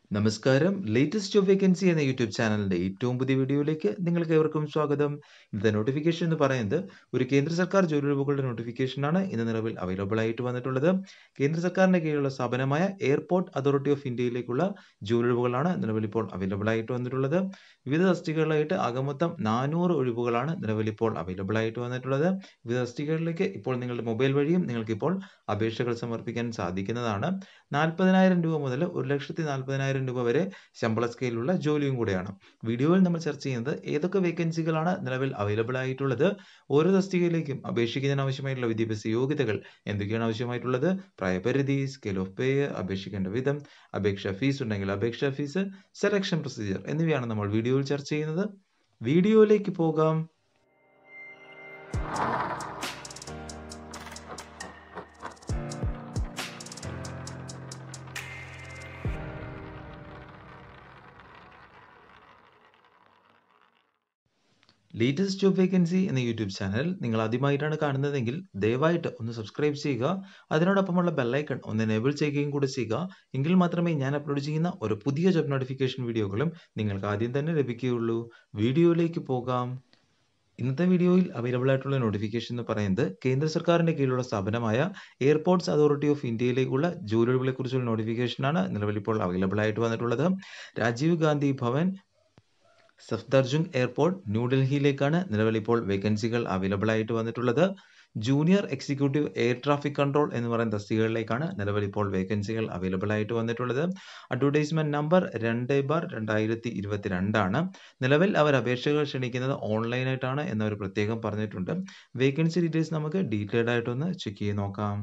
നമസ്കാരം latest job vacancy എന്ന YouTube ചാനലിന്റെ ഏറ്റവും പുതിയ വീഡിയോയിലേക്ക് നിങ്ങൾക്ക് ഏവർക്കും സ്വാഗതം ഇന്നത്തെ നോട്ടിഫിക്കേഷൻ എന്ന് പറയുന്നത് ഒരു കേന്ദ്ര സർക്കാർ ജോലി ഒഴിവുകളുടെ നോട്ടിഫിക്കേഷനാണ് ഇന്ന് നിലവിൽ അവൈലബിൾ ആയിട്ട് വന്നിട്ടുള്ളത് കേന്ദ്ര സർക്കാരിന്റെ കീഴിലുള്ള സ്ഥാപനമായ എയർപോർട്ട് അതോറിറ്റി ഓഫ് ഇന്ത്യയിലേക്കുള്ള ജോലി ഒഴിവുകളാണ് നിലവിൽ ഇപ്പോൾ അവൈലബിൾ ആയിട്ട് വന്നിട്ടുള്ളത് വിവിധ തസ്തികകളിലായിട്ട് ആകമൊത്തം നാനൂറ് ഒഴിവുകളാണ് നിലവിൽ ഇപ്പോൾ അവൈലബിൾ ആയിട്ട് വന്നിട്ടുള്ളത് വിവിധ തസ്തികകളിലേക്ക് ഇപ്പോൾ നിങ്ങളുടെ മൊബൈൽ വഴിയും നിങ്ങൾക്ക് ഇപ്പോൾ അപേക്ഷകൾ സമർപ്പിക്കാൻ സാധിക്കുന്നതാണ് നാൽപ്പതിനായിരം രൂപ മുതൽ ഒരു ലക്ഷത്തി നാൽപ്പതിനായിരം രൂപ വരെ ശമ്പള സ്കെയിലുള്ള ജോലിയും കൂടെയാണ് വീഡിയോയിൽ നമ്മൾ ചർച്ച ചെയ്യുന്നത് ഏതൊക്കെ വേക്കൻസികളാണ് നിലവിൽ അവൈലബിൾ ആയിട്ടുള്ളത് ഓരോ തസ്തികയിലേക്കും അപേക്ഷിക്കുന്നതിന് ആവശ്യമായിട്ടുള്ള വിദ്യാഭ്യാസ യോഗ്യതകൾ എന്തൊക്കെയാണ് ആവശ്യമായിട്ടുള്ളത് പ്രായപരിധി സ്കെയിൽ ഓഫ് പേ അപേക്ഷിക്കേണ്ട വിധം അപേക്ഷാ ഫീസ് ഉണ്ടെങ്കിൽ അപേക്ഷാ ഫീസ് സെലക്ഷൻ പ്രൊസീജിയർ എന്നിവയാണ് നമ്മൾ വീഡിയോയിൽ ചർച്ച ചെയ്യുന്നത് വീഡിയോയിലേക്ക് പോകാം ലേറ്റസ്റ്റ് ജോബ് വേക്കൻസി എന്ന യൂട്യൂബ് ചാനൽ നിങ്ങൾ ആദ്യമായിട്ടാണ് കാണുന്നതെങ്കിൽ ദയവായിട്ട് ഒന്ന് സബ്സ്ക്രൈബ് ചെയ്യുക അതിനോടൊപ്പമുള്ള ബെല്ലൈക്കൺ ഒന്ന് എനേബിൾ ചെയ്യുകയും കൂടെ ചെയ്യുക എങ്കിൽ മാത്രമേ ഞാൻ അപ്ലോഡ് ചെയ്യുന്ന ഒരു പുതിയ ജോബ് നോട്ടിഫിക്കേഷൻ വീഡിയോകളും നിങ്ങൾക്ക് ആദ്യം തന്നെ ലഭിക്കുകയുള്ളൂ വീഡിയോയിലേക്ക് പോകാം ഇന്നത്തെ വീഡിയോയിൽ അവൈലബിൾ ആയിട്ടുള്ള നോട്ടിഫിക്കേഷൻ എന്ന് പറയുന്നത് കേന്ദ്ര സർക്കാരിന്റെ കീഴിലുള്ള സ്ഥാപനമായ എയർപോർട്ട്സ് അതോറിറ്റി ഓഫ് ഇന്ത്യയിലേക്കുള്ള ജോലികളെ കുറിച്ചുള്ള നോട്ടിഫിക്കേഷനാണ് നിലവിൽ ഇപ്പോൾ അവൈലബിൾ ആയിട്ട് വന്നിട്ടുള്ളത് രാജീവ് ഗാന്ധി ഭവൻ സഫ്ദർജുങ് എയർപോർട്ട് ന്യൂഡൽഹിയിലേക്കാണ് നിലവിൽ ഇപ്പോൾ വേക്കൻസികൾ അവൈലബിൾ ആയിട്ട് വന്നിട്ടുള്ളത് junior executive air traffic control എന്ന് പറയുന്ന തസ്തികകളിലേക്കാണ് നിലവിൽ ഇപ്പോൾ വേക്കൻസികൾ അവൈലബിൾ ആയിട്ട് വന്നിട്ടുള്ളത് അഡ്വർടൈസ്മെന്റ് നമ്പർ രണ്ട് ബാർ രണ്ടായിരത്തി ഇരുപത്തിരണ്ടാണ് നിലവിൽ അവർ അപേക്ഷകൾ ക്ഷണിക്കുന്നത് ഓൺലൈനായിട്ടാണ് എന്നവർ പ്രത്യേകം പറഞ്ഞിട്ടുണ്ട് വേക്കൻസി ഡീറ്റെയിൽസ് നമുക്ക് ഡീറ്റെയിൽഡ് ആയിട്ടൊന്ന് ചെക്ക് ചെയ്ത് നോക്കാം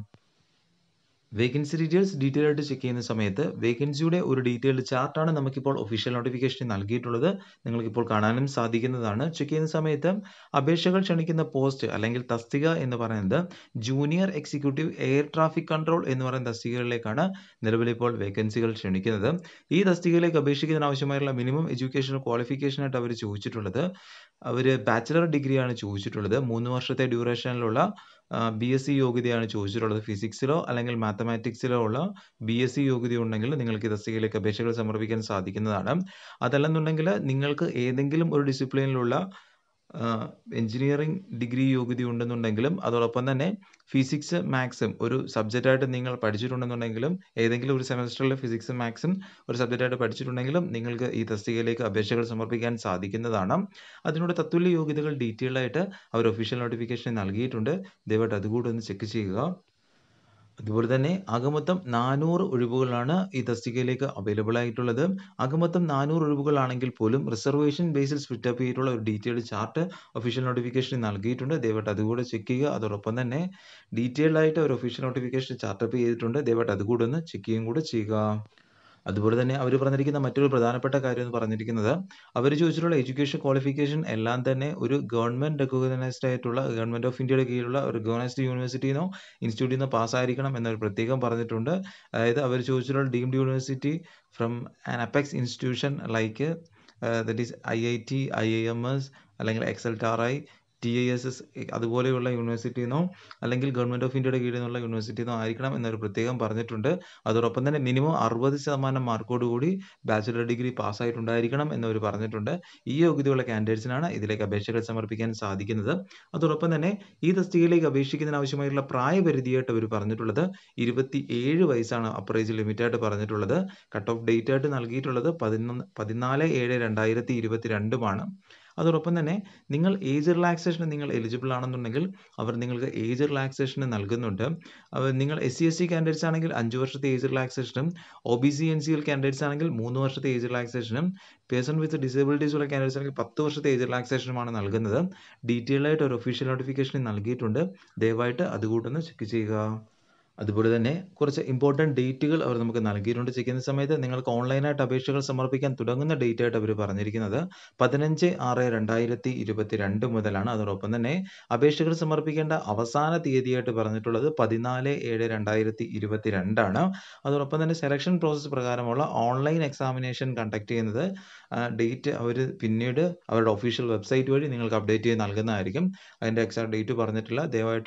വേക്കൻസി ഡീറ്റെയിൽസ് ഡീറ്റെയിൽ ആയിട്ട് ചെക്ക് ചെയ്യുന്ന സമയത്ത് വേക്കൻസിയുടെ ഒരു ഡീറ്റെയിൽഡ് ചാർട്ടാണ് നമുക്കിപ്പോൾ ഒഫീഷ്യൽ നോട്ടിഫിക്കേഷൻ നൽകിയിട്ടുള്ളത് നിങ്ങൾക്കിപ്പോൾ കാണാനും സാധിക്കുന്നതാണ് ചെക്ക് ചെയ്യുന്ന സമയത്ത് അപേക്ഷകൾ ക്ഷണിക്കുന്ന പോസ്റ്റ് അല്ലെങ്കിൽ തസ്തിക എന്ന് പറയുന്നത് junior executive air traffic control എന്ന് പറയുന്ന തസ്തികകളിലേക്കാണ് നിലവിലിപ്പോൾ വേക്കൻസികൾ ക്ഷണിക്കുന്നത് ഈ തസ്തികയിലേക്ക് അപേക്ഷിക്കുന്നതിന് ആവശ്യമായുള്ള മിനിമം എഡ്യൂക്കേഷൻ ക്വാളിഫിക്കേഷൻ ആയിട്ട് അവർ ചോദിച്ചിട്ടുള്ളത് അവർ ബാച്ചിലർ ഡിഗ്രിയാണ് ചോദിച്ചിട്ടുള്ളത് മൂന്ന് വർഷത്തെ ഡ്യൂറേഷനിലുള്ള ബി എസ് സി യോഗ്യതയാണ് ചോദിച്ചിട്ടുള്ളത് ഫിസിക്സിലോ അല്ലെങ്കിൽ മാത്തമാറ്റിക്സിലോ ഉള്ള ബി എസ് സി യോഗ്യത ഉണ്ടെങ്കിൽ നിങ്ങൾക്ക് ഈ തസ്തികയിലേക്ക് അപേക്ഷകൾ സമർപ്പിക്കാൻ സാധിക്കുന്നതാണ് അതല്ലെന്നുണ്ടെങ്കിൽ നിങ്ങൾക്ക് ഏതെങ്കിലും ഒരു ഡിസിപ്ലിനിലുള്ള എഞ്ചിനീയറിംഗ് ഡിഗ്രി യോഗ്യത ഉണ്ടെന്നുണ്ടെങ്കിലും അതോടൊപ്പം തന്നെ ഫിസിക്സ് മാത്സും ഒരു സബ്ജക്റ്റായിട്ട് നിങ്ങൾ പഠിച്ചിട്ടുണ്ടെന്നുണ്ടെങ്കിലും ഏതെങ്കിലും ഒരു സെമസ്റ്ററിൽ ഫിസിക്സും മാത്സും ഒരു സബ്ജക്റ്റായിട്ട് പഠിച്ചിട്ടുണ്ടെങ്കിലും നിങ്ങൾക്ക് ഈ തസ്തികയിലേക്ക് അപേക്ഷകൾ സമർപ്പിക്കാൻ സാധിക്കുന്നതാണ് അതിനോട് തത്തുല്യ യോഗ്യതകൾ ഡീറ്റെയിൽ ആയിട്ട് അവർ ഒഫീഷ്യൽ നോട്ടിഫിക്കേഷൻ നൽകിയിട്ടുണ്ട് ദയവായിട്ട് അതുകൂടെ ഒന്ന് ചെക്ക് ചെയ്യുക അതുപോലെ തന്നെ ആകമൊത്തം നാനൂറ് ഒഴിവുകളാണ് ഈ തസ്തികയിലേക്ക് അവൈലബിൾ ആയിട്ടുള്ളത് ആകമൊത്തം നാനൂറ് ഒഴിവുകളാണെങ്കിൽ പോലും റിസർവേഷൻ ബേസിൽ സ്പ്ലിറ്റ് അപ്പ് ചെയ്തിട്ടുള്ള ഒരു ഡീറ്റെയിൽഡ് ചാർട്ട് ഒഫീഷ്യൽ നോട്ടിഫിക്കേഷൻ നൽകിയിട്ടുണ്ട് ദയവായിട്ട് അതുകൂടെ ചെക്ക് ചെയ്യുക അതോടൊപ്പം തന്നെ ഡീറ്റെയിൽഡ് ആയിട്ട് ഒരു ഒഫീഷ്യൽ നോട്ടിഫിക്കേഷൻ ചാർട്ടപ്പ് ചെയ്തിട്ടുണ്ട് ദയവായിട്ട് അതുകൂടെ ഒന്ന് ചെക്ക് ചെയ്യുകയും കൂടെ ചെയ്യുക അതുപോലെ തന്നെ അവർ പറഞ്ഞിരിക്കുന്ന മറ്റൊരു പ്രധാനപ്പെട്ട കാര്യം എന്ന് പറഞ്ഞിരിക്കുന്നത് അവർ ചോദിച്ചിട്ടുള്ള എഡ്യൂക്കേഷൻ ക്വാളിഫിക്കേഷൻ എല്ലാം തന്നെ ഒരു ഗവൺമെന്റ് റെക്കഗ്നൈസ്ഡ് ആയിട്ടുള്ള ഗവൺമെന്റ് ഓഫ് ഇന്ത്യയുടെ കീഴിലുള്ള ഒരു റെക്കഗ്നൈസ്ഡ് യൂണിവേഴ്സിറ്റിയിൽ നിന്നോ ഇൻസ്റ്റിറ്റ്യൂട്ടിൽ നിന്നോ പാസ്സായിരിക്കണം എന്നൊരു പ്രത്യേകം പറഞ്ഞിട്ടുണ്ട് അതായത് അവർ ചോദിച്ചിട്ടുള്ള deemed university from an apex institution like that is I I T I I M S അല്ലെങ്കിൽ എക്സൽ ടാർ I T I S S അതുപോലെയുള്ള യൂണിവേഴ്സിറ്റിയിൽ നിന്നോ അല്ലെങ്കിൽ ഗവൺമെൻറ് ഓഫ് ഇന്ത്യയുടെ കീഴിൽ നിന്നുള്ള യൂണിവേഴ്സിറ്റിയിൽ നിന്നോ ആയിരിക്കണം എന്നൊരു പ്രത്യേകം പറഞ്ഞിട്ടുണ്ട് അതോടൊപ്പം തന്നെ മിനിമം അറുപത് ശതമാനം മാർക്കോട് കൂടി ബാച്ചിലർ ഡിഗ്രി പാസ്സായിട്ടുണ്ടായിരിക്കണം എന്നവർ പറഞ്ഞിട്ടുണ്ട് ഈ യോഗ്യതയുള്ള കാൻഡിഡേറ്റ്സിനാണ് ഇതിലേക്ക് അപേക്ഷകൾ സമർപ്പിക്കാൻ സാധിക്കുന്നത് അതോടൊപ്പം തന്നെ ഈ തസ്തികയിലേക്ക് അപേക്ഷിക്കുന്നതിന് ആവശ്യമായിട്ടുള്ള പ്രായപരിധിയായിട്ട് അവർ പറഞ്ഞിട്ടുള്ളത് ഇരുപത്തി ഏഴ് വയസ്സാണ് അപ്പർ ഏജ് ലിമിറ്റ് ആയിട്ട് പറഞ്ഞിട്ടുള്ളത് കട്ട് ഓഫ് ഡേറ്റ് ആയിട്ട് നൽകിയിട്ടുള്ളത് പതിനൊന്ന് പതിനാല് ഏഴ് രണ്ടായിരത്തി ഇരുപത്തി രണ്ടുമാണ് അതോടൊപ്പം തന്നെ നിങ്ങൾ ഏജ് റിലാക്സേഷന് നിങ്ങൾ എലിജിബിൾ ആണെന്നുണ്ടെങ്കിൽ അവർ നിങ്ങൾക്ക് ഏജ് റിലാക്സേഷന് നൽകുന്നുണ്ട് അവർ നിങ്ങൾ S C S C candidates ആണെങ്കിൽ അഞ്ച് വർഷത്തെ ഏജ് റിലാക്സേഷനും O B C N C L candidates ആണെങ്കിൽ മൂന്ന് വർഷത്തെ ഏജ് റിലാക്സേഷനും പേഴ്സൺ വിത്ത് ഡിസേബിലിറ്റീസ് ഉള്ള കാൻഡിഡേറ്റ്സ് ആണെങ്കിൽ പത്ത് വർഷത്തെ ഏജ് റിലാക്സേഷനുമാണ് നൽകുന്നത് ഡീറ്റെയിൽ ആയിട്ട് ഒരു ഒഫീഷ്യൽ നോട്ടിഫിക്കേഷൻ നൽകിയിട്ടുണ്ട് ദയവായിട്ട് അതുകൂട്ടൊന്ന് ചെക്ക് ചെയ്യുക അതുപോലെ തന്നെ കുറച്ച് ഇമ്പോർട്ടൻറ്റ് ഡേറ്റുകൾ അവർ നമുക്ക് നൽകിയിട്ടുണ്ട് ചെയ്യുന്ന സമയത്ത് നിങ്ങൾക്ക് ഓൺലൈനായിട്ട് അപേക്ഷകൾ സമർപ്പിക്കാൻ തുടങ്ങുന്ന ഡേറ്റ് ആയിട്ട് അവർ പറഞ്ഞിരിക്കുന്നത് പതിനഞ്ച് ആറ് രണ്ടായിരത്തി ഇരുപത്തി രണ്ട് മുതലാണ് അതോടൊപ്പം തന്നെ അപേക്ഷകൾ സമർപ്പിക്കേണ്ട അവസാന തീയതിയായിട്ട് പറഞ്ഞിട്ടുള്ളത് പതിനാല് ഏഴ് രണ്ടായിരത്തി ഇരുപത്തി രണ്ടാണ് അതോടൊപ്പം തന്നെ സെലക്ഷൻ പ്രോസസ്സ് പ്രകാരമുള്ള ഓൺലൈൻ എക്സാമിനേഷൻ കണ്ടക്ട് ചെയ്യുന്നത് ഡേറ്റ് അവർ പിന്നീട് അവരുടെ ഒഫീഷ്യൽ വെബ്സൈറ്റ് വഴി നിങ്ങൾക്ക് അപ്ഡേറ്റ് ചെയ്ത് നൽകുന്നതായിരിക്കും അതിൻ്റെ എക്സാക്ട് ഡേറ്റ് പറഞ്ഞിട്ടില്ല ദയവായിട്ട്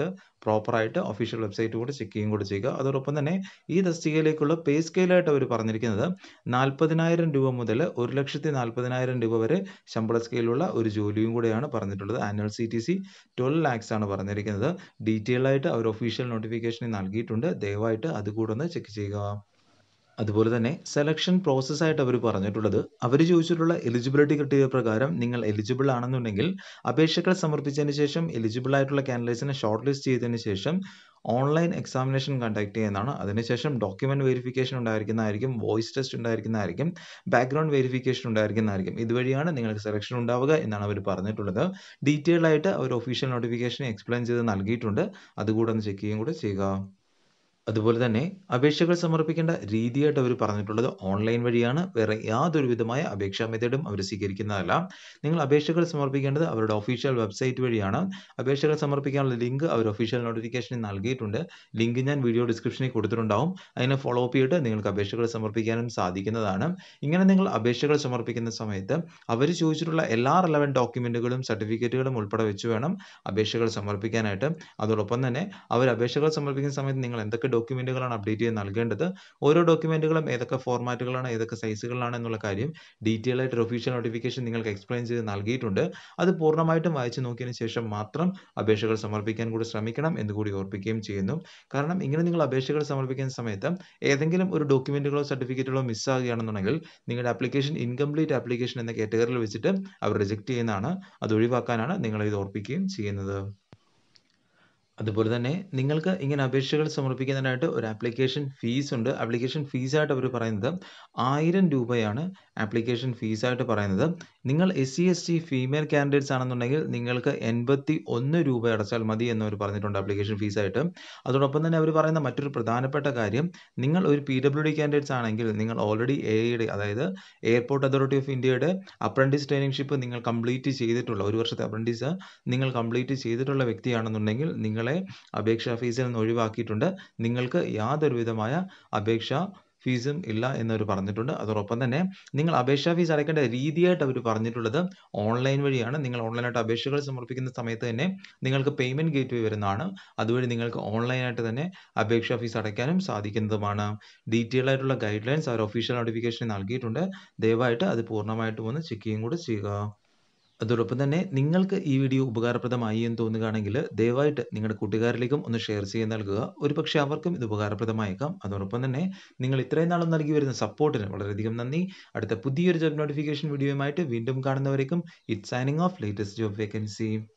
പ്രോപ്പറായിട്ട് ഒഫീഷ്യൽ വെബ്സൈറ്റ് കൂടെ ചെക്ക് ചെയ്യുകയും കൂടെ ചെയ്യുക അതോടൊപ്പം തന്നെ ഈ തസ്തികയിലേക്കുള്ള പേ സ്കെയിലായിട്ട് അവർ പറഞ്ഞിരിക്കുന്നത് നാൽപ്പതിനായിരം രൂപ മുതൽ ഒരു ലക്ഷത്തി നാൽപ്പതിനായിരം രൂപ വരെ ശമ്പള സ്കെയിലുള്ള ഒരു ജോലിയും കൂടെയാണ് പറഞ്ഞിട്ടുള്ളത് annual C T C twelve lakhs ആണ് പറഞ്ഞിരിക്കുന്നത് ഡീറ്റെയിൽ ആയിട്ട് അവർ ഒഫീഷ്യൽ നോട്ടിഫിക്കേഷൻ നൽകിയിട്ടുണ്ട് ദയവായിട്ട് അത് കൂടെ ഒന്ന് ചെക്ക് ചെയ്യുക അതുപോലെ തന്നെ സെലക്ഷൻ പ്രോസസ്സായിട്ട് അവർ പറഞ്ഞിട്ടുള്ളത് അവർ ചോദിച്ചിട്ടുള്ള എലിജിബിലിറ്റി ക്രിറ്റീരിയ പ്രകാരം നിങ്ങൾ എലിജിബിൾ ആണെന്നുണ്ടെങ്കിൽ അപേക്ഷകൾ സമർപ്പിച്ചതിന് ശേഷം എലിജിബിൾ ആയിട്ടുള്ള കാൻഡിഡേറ്റ്സിനെ ഷോർട്ട് ലിസ്റ്റ് ചെയ്തതിന് ശേഷം ഓൺലൈൻ എക്സാമിനേഷൻ കണ്ടക്ട് ചെയ്യുന്നതാണ് അതിനുശേഷം ഡോക്യുമെന്റ് വെരിഫിക്കേഷൻ ഉണ്ടായിരിക്കുന്നതായിരിക്കും വോയിസ് ടെസ്റ്റ് ഉണ്ടായിരിക്കുന്നതായിരിക്കും ബാക്ക്ഗ്രൗണ്ട് വെരിഫിക്കേഷൻ ഉണ്ടായിരിക്കുന്നതായിരിക്കും ഇതുവഴിയാണ് നിങ്ങൾക്ക് സെലക്ഷൻ ഉണ്ടാവുക എന്നാണ് അവർ പറഞ്ഞിട്ടുള്ളത് ഡീറ്റെയിൽ ആയിട്ട് അവർ ഒഫീഷ്യൽ നോട്ടിഫിക്കേഷൻ എക്സ്പ്ലെയിൻ ചെയ്ത് നൽകിയിട്ടുണ്ട് അതുകൂടെ ഒന്ന് ചെക്ക് ചെയ്യുകയും കൂടെ ചെയ്യുക അതുപോലെ തന്നെ അപേക്ഷകൾ സമർപ്പിക്കേണ്ട രീതിയായിട്ട് അവർ പറഞ്ഞിട്ടുള്ളത് ഓൺലൈൻ വഴിയാണ് വേറെ യാതൊരു വിധമായ അപേക്ഷാ മെത്തേഡും അവർ സ്വീകരിക്കുന്നതല്ല നിങ്ങൾ അപേക്ഷകൾ സമർപ്പിക്കേണ്ടത് അവരുടെ ഒഫീഷ്യൽ വെബ്സൈറ്റ് വഴിയാണ് അപേക്ഷകൾ സമർപ്പിക്കാനുള്ള ലിങ്ക് അവർ ഒഫീഷ്യൽ നോട്ടിഫിക്കേഷനിൽ നൽകിയിട്ടുണ്ട് ലിങ്ക് ഞാൻ വീഡിയോ ഡിസ്ക്രിപ്ഷനിൽ കൊടുത്തിട്ടുണ്ടാവും അതിനെ ഫോളോ അപ്പ് ചെയ്തിട്ട് നിങ്ങൾക്ക് അപേക്ഷകൾ സമർപ്പിക്കാനും സാധിക്കുന്നതാണ് ഇങ്ങനെ നിങ്ങൾ അപേക്ഷകൾ സമർപ്പിക്കുന്ന സമയത്ത് അവർ ചോദിച്ചിട്ടുള്ള എല്ലാ റെലവൻറ്റ് ഡോക്യുമെൻറ്റുകളും സർട്ടിഫിക്കറ്റുകളും ഉൾപ്പെടെ വെച്ച് വേണം അപേക്ഷകൾ സമർപ്പിക്കാനായിട്ട് അതോടൊപ്പം തന്നെ അവർ അപേക്ഷകൾ സമർപ്പിക്കുന്ന സമയത്ത് നിങ്ങൾ എന്തൊക്കെ ഡോക്യുമെന്റുകളാണ് അപ്ഡേറ്റ് ചെയ്ത് നൽകേണ്ടത് ഓരോ ഡോക്യുമെന്റുകളും ഏതൊക്കെ ഫോർമാറ്റുകളാണ് ഏതൊക്കെ സൈസുകളിലാണ് എന്നുള്ള കാര്യം ഡീറ്റെയിൽ ആയിട്ട് ഒഫീഷ്യൽ നോട്ടിഫിക്കേഷൻ നിങ്ങൾക്ക് എക്സ്പ്ലെയിൻ ചെയ്ത് നൽകിയിട്ടുണ്ട് അത് പൂർണ്ണമായിട്ടും വായിച്ചു നോക്കിയതിന് ശേഷം മാത്രം അപേക്ഷകൾ സമർപ്പിക്കാൻ കൂടി ശ്രമിക്കണം എന്ന് കൂടി ഓർപ്പിക്കുകയും ചെയ്യുന്നു കാരണം ഇങ്ങനെ നിങ്ങൾ അപേക്ഷകൾ സമർപ്പിക്കുന്ന സമയത്ത് ഏതെങ്കിലും ഒരു ഡോക്യുമെന്റുകളോ സർട്ടിഫിക്കറ്റുകളോ മിസ്സാകുകയാണെന്നുണ്ടെങ്കിൽ നിങ്ങളുടെ ആപ്ലിക്കേഷൻ ഇൻകംപ്ലീറ്റ് ആപ്ലിക്കേഷൻ എന്ന കാറ്റഗറിയിൽ വെച്ചിട്ട് അവർ റിജക്ട് ചെയ്യുന്നതാണ് അത് ഒഴിവാക്കാനാണ് നിങ്ങളെ ഇത് ഓർപ്പിക്കുകയും ചെയ്യുന്നത് അതുപോലെ തന്നെ നിങ്ങൾക്ക് ഇങ്ങനെ അപേക്ഷകൾ സമർപ്പിക്കുന്നതിനായിട്ട് ഒരു ആപ്ലിക്കേഷൻ ഫീസ് ഉണ്ട് ആപ്ലിക്കേഷൻ ഫീസായിട്ട് അവർ പറയുന്നത് ആയിരം രൂപയാണ് ആപ്ലിക്കേഷൻ ഫീസായിട്ട് പറയുന്നത് നിങ്ങൾ S C S T female candidates ആണെന്നുണ്ടെങ്കിൽ നിങ്ങൾക്ക് എൺപത്തി ഒന്ന് രൂപ അടച്ചാൽ മതി എന്ന് അവർ പറഞ്ഞിട്ടുണ്ട് ആപ്ലിക്കേഷൻ ഫീസായിട്ട് അതോടൊപ്പം തന്നെ അവർ പറയുന്ന മറ്റൊരു പ്രധാനപ്പെട്ട കാര്യം നിങ്ങൾ ഒരു പി ഡബ്ല്യു ഡി കാൻഡിഡേറ്റ്സ് ആണെങ്കിൽ നിങ്ങൾ ഓൾറെഡി എ ഐയുടെ അതായത് എയർപോർട്ട് അതോറിറ്റി ഓഫ് ഇന്ത്യയുടെ അപ്രൻറ്റീസ് ട്രെയിനിങ്ഷിപ്പ് നിങ്ങൾ കംപ്ലീറ്റ് ചെയ്തിട്ടുള്ള ഒരു വർഷത്തെ അപ്രൻറ്റീസ് നിങ്ങൾ കംപ്ലീറ്റ് ചെയ്തിട്ടുള്ള വ്യക്തിയാണെന്നുണ്ടെങ്കിൽ നിങ്ങളെ അപേക്ഷാ ഫീസിൽ നിന്ന് ഒഴിവാക്കിയിട്ടുണ്ട് നിങ്ങൾക്ക് യാതൊരു വിധമായ അപേക്ഷ ഫീസും ഇല്ല എന്നവർ പറഞ്ഞിട്ടുണ്ട് അതോടൊപ്പം തന്നെ നിങ്ങൾ അപേക്ഷാ ഫീസ് അടയ്ക്കേണ്ട രീതിയായിട്ട് അവർ പറഞ്ഞിട്ടുള്ളത് ഓൺലൈൻ വഴിയാണ് നിങ്ങൾ ഓൺലൈനായിട്ട് അപേക്ഷകൾ സമർപ്പിക്കുന്ന സമയത്ത് തന്നെ നിങ്ങൾക്ക് പേയ്മെന്റ് ഗേറ്റ് വേ വരുന്നതാണ് അതുവഴി നിങ്ങൾക്ക് ഓൺലൈനായിട്ട് തന്നെ അപേക്ഷാ ഫീസ് അടയ്ക്കാനും സാധിക്കുന്നതുമാണ് ഡീറ്റെയിൽ ആയിട്ടുള്ള ഗൈഡ് ലൈൻസ് അവർ ഒഫീഷ്യൽ നോട്ടിഫിക്കേഷൻ നൽകിയിട്ടുണ്ട് ദയവായിട്ട് അത് പൂർണ്ണമായിട്ടും ഒന്ന് ചെക്ക് ചെയ്യുകയും കൂടെ ചെയ്യുക അതോടൊപ്പം തന്നെ നിങ്ങൾക്ക് ഈ വീഡിയോ ഉപകാരപ്രദമായി എന്ന് തോന്നുകയാണെങ്കിൽ ദയവായിട്ട് നിങ്ങളുടെ കൂട്ടുകാരിലേക്കും ഒന്ന് ഷെയർ ചെയ്ത് നൽകുക ഒരു പക്ഷേ അവർക്കും ഇത് ഉപകാരപ്രദമായേക്കാം അതോടൊപ്പം തന്നെ നിങ്ങൾ ഇത്രയും നാളും നൽകി വരുന്ന സപ്പോർട്ടിന് വളരെയധികം നന്ദി അടുത്ത പുതിയൊരു ജോബ് നോട്ടിഫിക്കേഷൻ വീഡിയോയുമായിട്ട് വീണ്ടും കാണുന്നവരേക്കും it signing off latest job vacancy